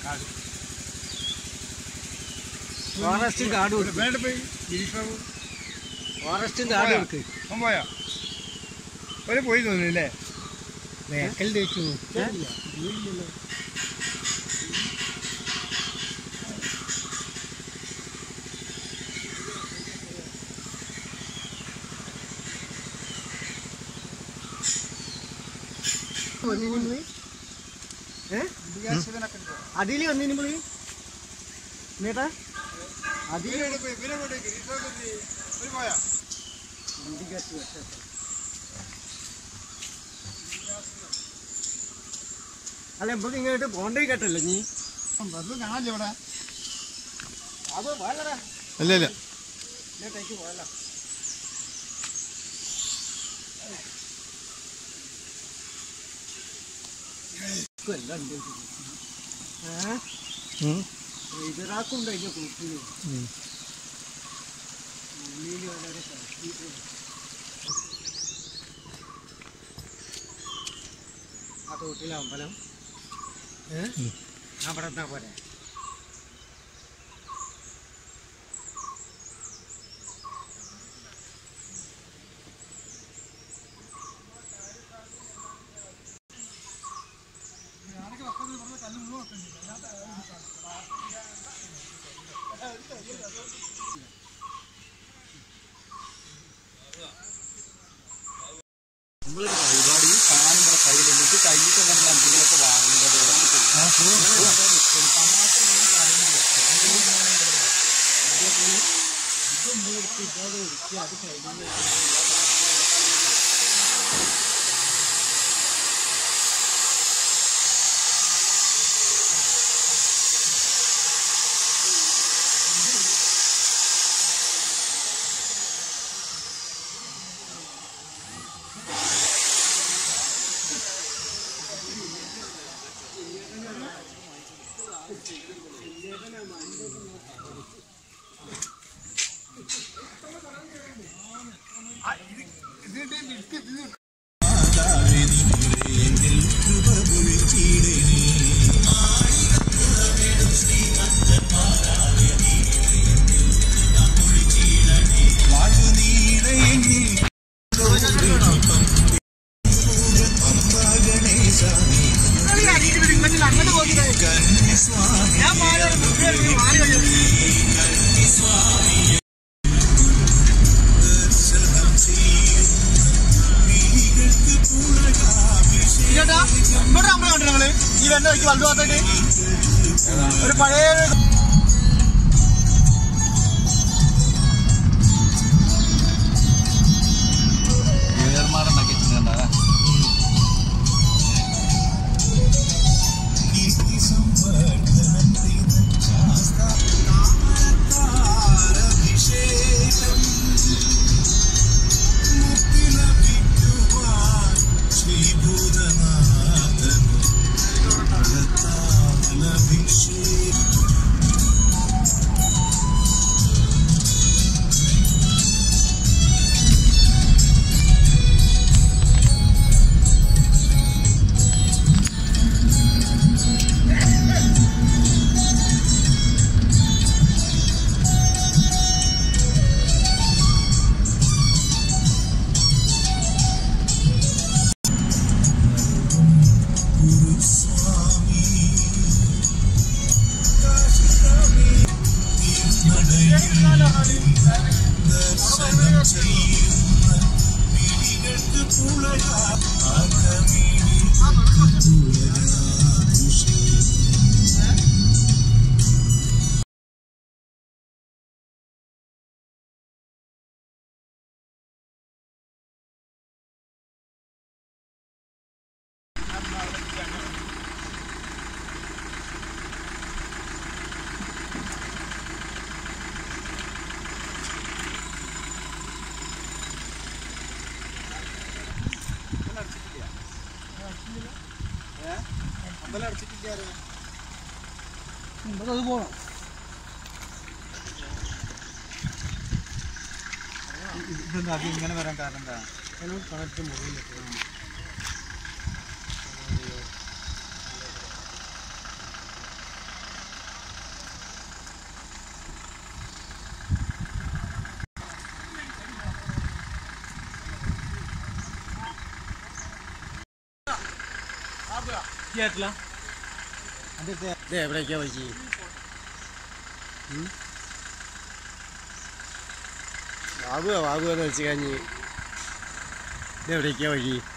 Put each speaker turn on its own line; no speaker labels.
ഫോറസ്റ്റും കാടും കൊടുക്ക്
വേണ്ട പോയി ഗിരീഷ് ബാബു
ഫോറസ്റ്റും കാടും കൊടുക്ക്
അവൻ പോയാ ഒരു പോയി തോന്നുന്നില്ലേ
വേക്കൽ തേച്ചു അതില് വന്നിന് പുള്ളി നേട്ടാ അതില്
ഒരു പോയാ
അല്ല ഇപ്പൊ ഇങ്ങോട്ട് പോണ്ടേ കേട്ടല്ലോ നീ
ഞാനല്ലേ ഇവിടെ
അത് വേലടാ
അല്ല ഇല്ല
ഇങ്ങോട്ടേക്ക് പോയല്ല ഇതിറാക്കുണ്ട് അതിന്റെ കൂട്ടില് ഉള്ളില് വളരെ കഷ്ടീട്ട് ആ തോട്ടിലെ അമ്പലം ഏഹ് അവിടെ എന്നാ പോരെ
നമ്മളൊരു പരിപാടി സാധനം നമ്മുടെ കയ്യിൽ എന്നിട്ട് കയ്യിൽ നമ്മൾ എന്തെങ്കിലുമൊക്കെ വാങ്ങേണ്ടത്
ചേട്ടാ ഇവിടെ നമ്മളെ കണ്ടു ഞങ്ങള് ഈ രണ്ട് വഴിക്ക് വലതു ഭാഗത്തേക്ക് ഒരു പഴയ
ഏർമാടുണ്ടാക്കി വെച്ചിട്ടുണ്ടാ
അത് പോണം
ഇതെന്താ അത് ഇങ്ങനെ വരാൻ കാരണം എന്താ
കണക്ട് മുറിയില്ല
വൃത്തിയായിട്ടില്ല
ഇത് എവിടേക്കാ വഴി ബാബുവാ ബാബുവെന്ന് വെച്ച് കഴിഞ്ഞ് ഇത് എവിടേക്കാ വഴി